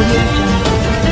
audio jungle.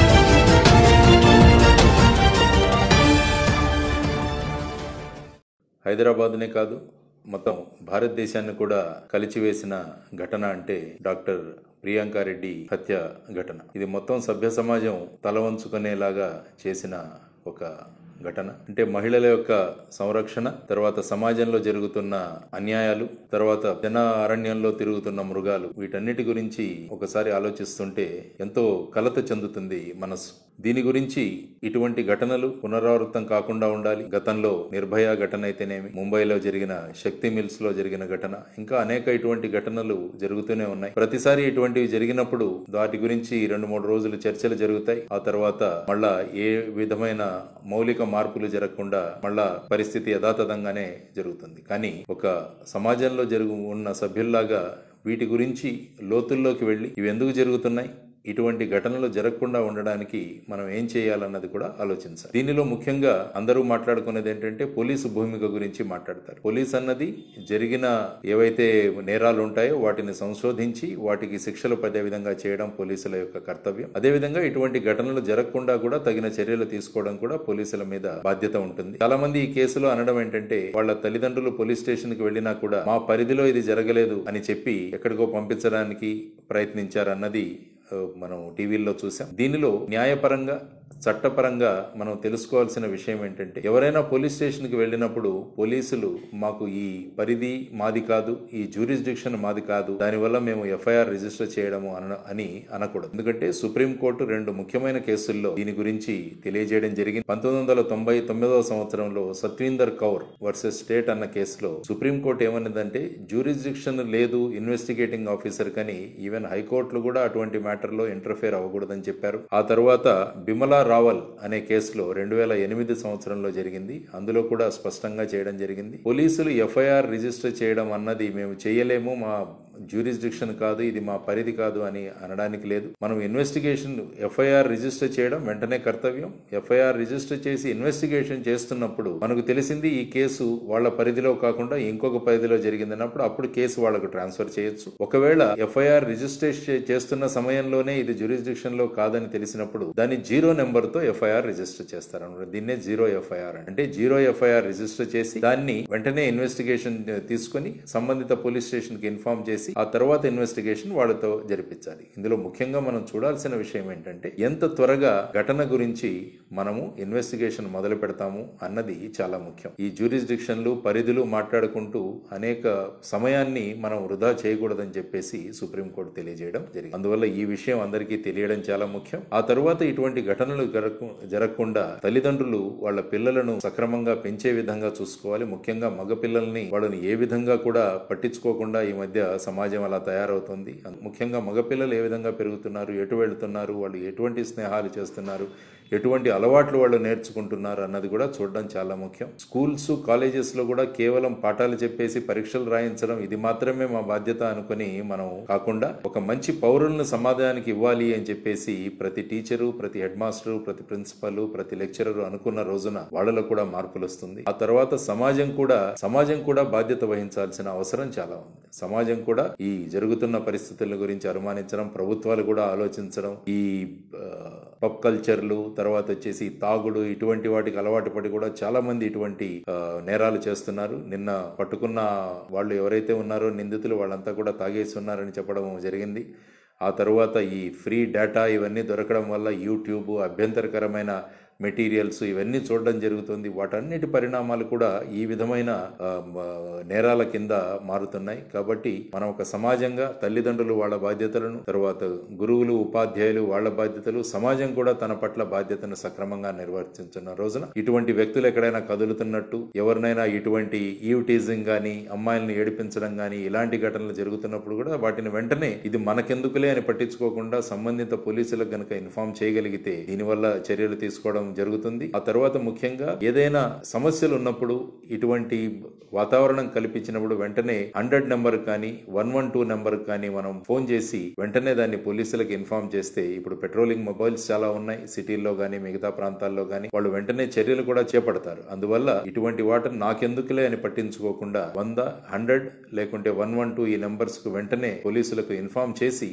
హైదరాబాద్నే కాదు మొత్తం భారతదేశాన్ని కూడా కలిచివేసిన ఘటన అంటే డాక్టర్ ప్రియాంకారెడ్డి హత్య ఘటన ఇది మొత్తం సభ్య సమాజం తల వంచుకునేలాగా చేసిన ఒక ఘటన అంటే మహిళల యొక్క సంరక్షణ తర్వాత సమాజంలో జరుగుతున్న అన్యాయాలు తర్వాత జన అరణ్యంలో తిరుగుతున్న మృగాలు వీటన్నిటి గురించి ఒకసారి ఆలోచిస్తుంటే ఎంతో కలత చెందుతుంది మనసు దీని గురించి ఇటువంటి ఘటనలు పునరావృతం కాకుండా ఉండాలి గతంలో నిర్భయ ఘటన అయితేనేమి ముంబైలో జరిగిన శక్తి మిల్స్ లో జరిగిన ఘటన ఇంకా అనేక ఇటువంటి ఘటనలు జరుగుతూనే ఉన్నాయి ప్రతిసారి ఇటువంటివి జరిగినప్పుడు వాటి గురించి రెండు మూడు రోజులు చర్చలు జరుగుతాయి ఆ తర్వాత మళ్ళా ఏ విధమైన మౌలిక మార్పులు జరగకుండా మళ్ళా పరిస్థితి యథాతథంగానే జరుగుతుంది కానీ ఒక సమాజంలో జరుగు ఉన్న సభ్యుల్లాగా వీటి గురించి లోతుల్లోకి వెళ్ళి ఇవి ఎందుకు జరుగుతున్నాయి ఇటువంటి ఘటనలు జరగకుండా ఉండడానికి మనం ఏం చేయాలన్నది కూడా ఆలోచించాలి దీనిలో ముఖ్యంగా అందరూ మాట్లాడుకునేది ఏంటంటే పోలీసు భూమిక గురించి మాట్లాడతారు పోలీస్ అన్నది జరిగిన ఏవైతే నేరాలు ఉంటాయో వాటిని సంశోధించి వాటికి శిక్షలు పడే విధంగా చేయడం పోలీసుల యొక్క కర్తవ్యం అదేవిధంగా ఇటువంటి ఘటనలు జరగకుండా కూడా తగిన చర్యలు తీసుకోవడం కూడా పోలీసుల మీద బాధ్యత ఉంటుంది చాలా మంది ఈ కేసులో అనడం ఏంటంటే వాళ్ళ తల్లిదండ్రులు పోలీస్ స్టేషన్ కి వెళ్ళినా కూడా మా పరిధిలో ఇది జరగలేదు అని చెప్పి ఎక్కడికో పంపించడానికి ప్రయత్నించారన్నది ఆ, మనం టీవీల్లో చూసాం దీనిలో న్యాయపరంగా చట్టపరంగా మనం తెలుసుకోవాల్సిన విషయం ఏంటంటే ఎవరైనా పోలీస్ స్టేషన్కి వెళ్ళినప్పుడు పోలీసులు మాకు ఈ పరిధి మాది కాదు ఈ జ్యూరిస్డిక్షన్ మాది కాదు దానివల్ల మేము ఎఫ్ఐఆర్ రిజిస్టర్ చేయడము అన అని అనకూడదు ఎందుకంటే సుప్రీంకోర్టు రెండు ముఖ్యమైన కేసుల్లో దీని గురించి తెలియజేయడం జరిగింది పంతొమ్మిది వందల తొంభై తొమ్మిదవ సంవత్సరంలో సత్వీందర్ కౌర్ వర్సెస్ స్టేట్ అన్న కేసులో సుప్రీంకోర్టు ఏమన్నదంటే జ్యూరిస్డిక్షన్ లేదు ఇన్వెస్టిగేటింగ్ ఆఫీసర్ కానీ ఈవెన్ హైకోర్టులు కూడా అటువంటి మ్యాటర్లో ఇంటర్ఫేర్ అవ్వకూడదని చెప్పారు ఆ తర్వాత బిమలా రావల్ అనే కేసులో రెండు వేల ఎనిమిది సంవత్సరంలో జరిగింది అందులో కూడా స్పష్టంగా చేయడం జరిగింది పోలీసులు ఎఫ్ఐఆర్ రిజిస్టర్ చేయడం అన్నది మేము చేయలేము మా జ్యూరిస్డిక్షన్ కాదు ఇది మా పరిధి కాదు అని అనడానికి లేదు మనం ఇన్వెస్టిగేషన్ ఎఫ్ఐఆర్ రిజిస్టర్ చేయడం వెంటనే కర్తవ్యం ఎఫ్ఐఆర్ రిజిస్టర్ చేసి ఇన్వెస్టిగేషన్ చేస్తున్నప్పుడు మనకు తెలిసింది ఈ కేసు వాళ్ళ పరిధిలో కాకుండా ఇంకొక పరిధిలో జరిగిందన్నప్పుడు అప్పుడు కేసు వాళ్ళకు ట్రాన్స్ఫర్ చేయొచ్చు ఒకవేళ ఎఫ్ఐఆర్ రిజిస్ట్రేషన్ చేస్తున్న సమయంలోనే ఇది జ్యూరిస్డిక్షన్ లో కాదని తెలిసినప్పుడు దాన్ని జీరో నెంబర్ తో ఎఫ్ఐఆర్ రిజిస్టర్ చేస్తారు అన్నమాట దీన్నే జీరో ఎఫ్ఐఆర్ అంటే జీరో ఎఫ్ఐఆర్ రిజిస్టర్ చేసి దాన్ని వెంటనే ఇన్వెస్టిగేషన్ తీసుకొని సంబంధిత పోలీస్ స్టేషన్ కి ఇన్ఫార్మ్ చేసి ఆ తర్వాత ఇన్వెస్టిగేషన్ వాళ్ళతో జరిపించాలి ఇందులో ముఖ్యంగా మనం చూడాల్సిన విషయం ఏంటంటే ఎంత త్వరగా ఘటన గురించి మనము ఇన్వెస్టిగేషన్ మొదలు పెడతాము అన్నది చాలా ముఖ్యం ఈ జ్యూరిస్డిక్షన్లు పరిధులు మాట్లాడుకుంటూ అనేక సమయాన్ని మనం వృధా చేయకూడదని చెప్పేసి సుప్రీంకోర్టు తెలియజేయడం జరిగింది అందువల్ల ఈ విషయం అందరికీ తెలియడం చాలా ముఖ్యం ఆ తర్వాత ఇటువంటి ఘటనలు జరగకు- జరగకుండా తల్లిదండ్రులు వాళ్ళ పిల్లలను సక్రమంగా పెంచే విధంగా చూసుకోవాలి ముఖ్యంగా మగ పిల్లల్ని వాళ్ళని ఏ విధంగా కూడా పట్టించుకోకుండా ఈ మధ్య సమాజం అలా తయారవుతుంది ముఖ్యంగా మగపిల్లలు ఏ విధంగా పెరుగుతున్నారు ఎటు వెళ్తున్నారు వాళ్ళు ఎటువంటి స్నేహాలు చేస్తున్నారు ఎటువంటి అలవాట్లు వాళ్ళు నేర్చుకుంటున్నారు అన్నది కూడా చూడడం చాలా ముఖ్యం స్కూల్స్ కాలేజెస్ లో కూడా కేవలం పాఠాలు చెప్పేసి పరీక్షలు రాయించడం ఇది మాత్రమే మా బాధ్యత అనుకుని మనం కాకుండా ఒక మంచి పౌరులను సమాజానికి ఇవ్వాలి అని చెప్పేసి ప్రతి టీచరు ప్రతి హెడ్ మాస్టరు ప్రతి ప్రిన్సిపల్ ప్రతి లెక్చరర్ అనుకున్న రోజున వాళ్ళలో కూడా మార్పులు వస్తుంది ఆ తర్వాత సమాజం కూడా సమాజం కూడా బాధ్యత వహించాల్సిన అవసరం చాలా ఉంది సమాజం కూడా ఈ జరుగుతున్న పరిస్థితుల గురించి అనుమానించడం ప్రభుత్వాలు కూడా ఆలోచించడం ఈ ఆ, పబ్ కల్చర్లు తర్వాత వచ్చేసి తాగుడు ఇటువంటి వాటికి అలవాటు పడి కూడా చాలా మంది ఇటువంటి ఆ, నేరాలు చేస్తున్నారు నిన్న పట్టుకున్న వాళ్ళు ఎవరైతే ఉన్నారో నిందితులు వాళ్ళంతా కూడా తాగేసి ఉన్నారని చెప్పడం జరిగింది ఆ తర్వాత ఈ ఫ్రీ డేటా ఇవన్నీ దొరకడం వల్ల యూట్యూబ్ అభ్యంతరకరమైన మెటీరియల్స్ ఇవన్నీ చూడడం జరుగుతుంది వాటన్నిటి పరిణామాలు కూడా ఈ విధమైన ఆ, మ- నేరాల కింద మారుతున్నాయి కాబట్టి మనం ఒక సమాజంగా తల్లిదండ్రులు వాళ్ళ బాధ్యతలను తర్వాత గురువులు ఉపాధ్యాయులు వాళ్ళ బాధ్యతలు సమాజం కూడా తన పట్ల బాధ్యతను సక్రమంగా నిర్వర్తించున్న రోజున ఇటువంటి వ్యక్తులు ఎక్కడైనా కదులుతున్నట్టు ఎవరినైనా ఇటువంటి ఈవ్ టీజింగ్ గానీ అమ్మాయిలను ఏడిపించడం గానీ ఇలాంటి ఘటనలు జరుగుతున్నప్పుడు కూడా వాటిని వెంటనే ఇది మనకెందుకులే అని పట్టించుకోకుండా సంబంధిత పోలీసులకు గనక ఇన్ఫార్మ్ చేయగలిగితే దీనివల్ల చర్యలు తీసుకోవడం జరుగుతుంది ఆ తర్వాత ముఖ్యంగా ఏదైనా సమస్యలు ఉన్నప్పుడు ఇటువంటి వాతావరణం కల్పించినప్పుడు వెంటనే హండ్రెడ్ నెంబర్ కానీ వన్ వన్ టూ నెంబర్ కానీ మనం ఫోన్ చేసి వెంటనే దాన్ని పోలీసులకు ఇన్ఫార్మ్ చేస్తే ఇప్పుడు పెట్రోలింగ్ మొబైల్స్ చాలా ఉన్నాయి సిటీల్లో కానీ మిగతా ప్రాంతాల్లో కానీ వాళ్ళు వెంటనే చర్యలు కూడా చేపడతారు అందువల్ల ఇటువంటి వాటిని నాకెందుకులే అని పట్టించుకోకుండా వంద హండ్రెడ్ లేకుంటే వన్ వన్ టూ ఈ నెంబర్స్ కు వెంటనే పోలీసులకు ఇన్ఫార్మ్ చేసి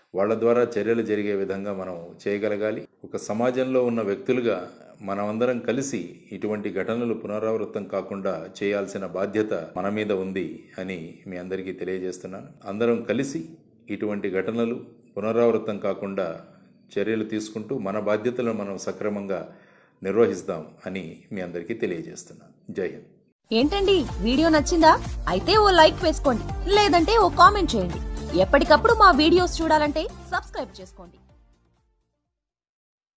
వాళ్ళ ద్వారా చర్యలు జరిగే విధంగా మనం చేయగలగాలి ఒక సమాజంలో ఉన్న వ్యక్తులుగా మనమందరం కలిసి ఇటువంటి ఘటనలు పునరావృతం కాకుండా చేయాల్సిన బాధ్యత మన మీద ఉంది అని మీ అందరికీ తెలియజేస్తున్నాను అందరం కలిసి ఇటువంటి ఘటనలు పునరావృతం కాకుండా చర్యలు తీసుకుంటూ మన బాధ్యతలను మనం సక్రమంగా నిర్వహిస్తాం అని మీ అందరికీ తెలియజేస్తున్నాను జై హింద్ ఏంటండి వీడియో నచ్చిందా అయితే ఓ లైక్ వేసుకోండి లేదంటే ఓ కామెంట్ చేయండి ఎప్పటికప్పుడు మా వీడియోస్ చూడాలంటే సబ్స్క్రైబ్ చేసుకోండి